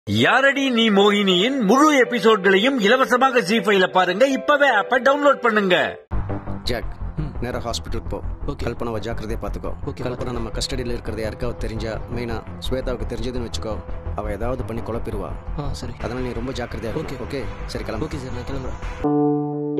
யாரடி நீ மோகினியின் முழு எபிசோட்களையும் இலவசமாக ஜி ஃபைல பாருங்க இப்பவே ஆப்ப டவுன்லோட் பண்ணுங்க ஜாக் நேரா ஹாஸ்பிட்டலுக்கு போ Okay. கல்பனாவை ஜாக்கிரதையா பார்த்துக்கோ Okay, கல்பனா நம்ம கஸ்டடியில் இருக்கிறது யாருக்காவது தெரிஞ்சா மெயினா ஸ்வேதாவுக்கு தெரிஞ்சதுன்னு வச்சுக்கோ அவ ஏதாவது பண்ணி குழப்பிடுவா ஆ சரி அதனால நீ ரொம்ப ஜாக்கிரதையா Okay. இருக்கு ஓகே சரி கிளம்பு ஓகே சார் நான் கிளம்புறேன்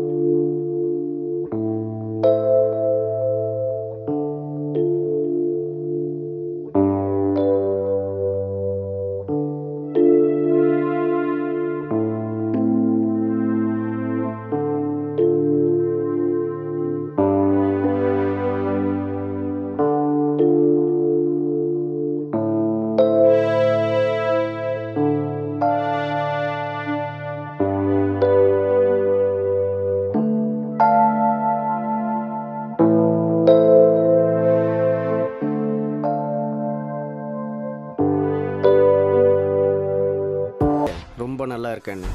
ரொம்ப நல்லா இருக்கேன்னு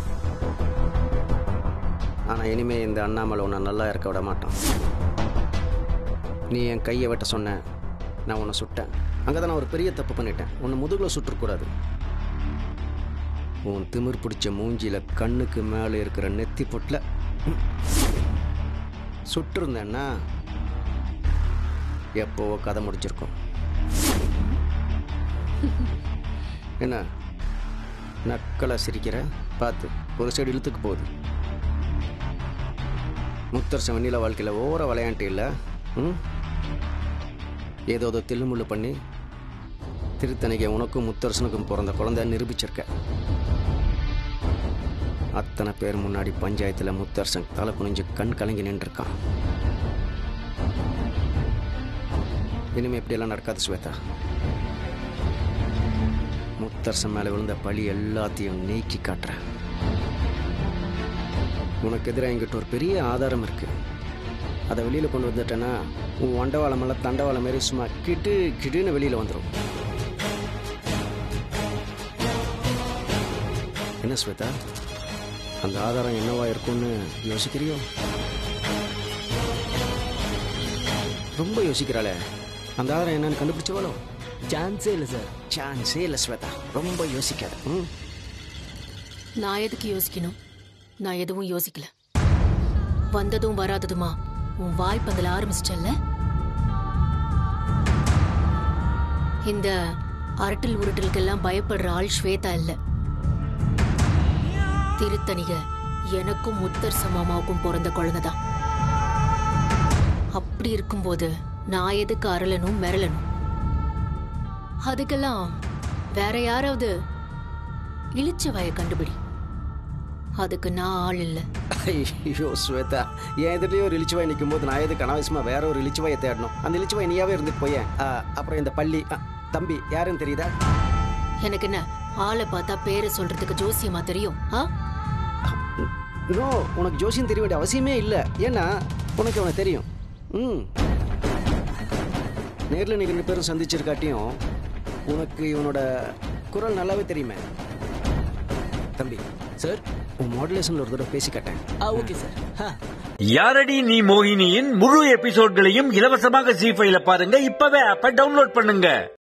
ஆனா இனிமே இந்த அண்ணாமலை உன்னை நல்லா இருக்க விட மாட்டான் நீ என் கையை வெட்ட சொன்ன நான் உன்னை சுட்டேன் அங்கே தான் நான் ஒரு பெரிய தப்பு பண்ணிட்டேன் உன்னை முதுகில் சுட்டுறக்கூடாது உன் திமிர் பிடிச்ச மூஞ்சியில கண்ணுக்கு மேலே இருக்கிற நெத்தி பொட்டில் சுட்டிருந்தேன்னா எப்போவோ கதை முடிச்சிருக்கும் என்ன நக்கலா சிரிக்கிற பார்த்து ஒரு சைடு இழுத்துக்கு போகுது முத்தரசன் வெண்ணில வாழ்க்கையில் ஓர விளையாண்டு இல்லை ம் ஏதோ ஏதோ தில்லுமுள்ளு பண்ணி திருத்தணிக்கு உனக்கும் முத்தரசனுக்கும் பிறந்த குழந்தை நிரூபிச்சிருக்க அத்தனை பேர் முன்னாடி பஞ்சாயத்தில் முத்தரசன் தலை குனிஞ்சு கண் கலங்கி நின்றுருக்கான் இனிமே இப்படியெல்லாம் நடக்காது ஸ்வேதா முத்தரசன் மேலே விழுந்த பழி எல்லாத்தையும் நீக்கி காட்டுறேன் உனக்கு எதிராக என்கிட்ட ஒரு பெரிய ஆதாரம் இருக்கு அதை வெளியில் கொண்டு வந்துட்டேன்னா உன் வண்டவாளம் எல்லாம் தண்டவாளம் மாரி சும்மா கிட்டு கிடுன்னு வெளியில் வந்துடும் என்ன ஸ்வேதா அந்த ஆதாரம் என்னவா இருக்கும்னு யோசிக்கிறியோ ரொம்ப யோசிக்கிறாளே அந்த ஆதாரம் என்னன்னு கண்டுபிடிச்சவாளோ சான்ஸே இல்லை சார் சான்ஸே இல்லை ஸ்வேதா ரொம்ப யோசிக்காத ம் நான் எதுக்கு யோசிக்கணும் நான் எதுவும் யோசிக்கல வந்ததும் வராததுமா உன் வாய்ப்பந்தல ஆரம்பிச்சிட்டல்ல இந்த அரட்டல் உருட்டலுக்கெல்லாம் பயப்படுற ஆள் ஸ்வேதா இல்ல திருத்தணிக எனக்கும் முத்தர் சமாமாவுக்கும் பிறந்த குழந்தைதான் அப்படி இருக்கும்போது நான் எதுக்கு அரளனும் மிரளணும் அதுக்கெல்லாம் வேற யாராவது இழிச்ச வய கண்டுபிடி அதுக்கு நான் ஆள் இல்லை ஐயோ ஸ்வேதா என் எதிரிலேயே ஒரு இழிச்சுவாய் நிற்கும் போது நான் எதுக்கு அனாவசியமா வேற ஒரு இழிச்சுவாயை தேடணும் அந்த இழிச்சுவாய் நீயாவே இருந்துட்டு போயேன் ஆ, அப்புறம் இந்த பள்ளி ஆ, தம்பி யாருன்னு தெரியுதா எனக்கு என்ன ஆளை பார்த்தா பேரை சொல்றதுக்கு ஜோசியமா தெரியும் ஆ நோ உனக்கு ஜோசியம் தெரிய வேண்டிய அவசியமே இல்லை ஏன்னா உனக்கு அவனை தெரியும் ம் நேரில் நீங்க ரெண்டு பேரும் சந்திச்சிருக்காட்டியும் உனக்கு இவனோட குரல் நல்லாவே தெரியுமே தம்பி சார் உன் மாடுலேஷனில் ஒரு தடவை பேசி காட்டேன் ஆ ஓகே சார் ஆ யாரடி நீ மோகினியின் முழு எபிசோட்களையும் இலவசமாக ஜி ஃபைல பாருங்க இப்பவே ஆப்ப டவுன்லோட் பண்ணுங்க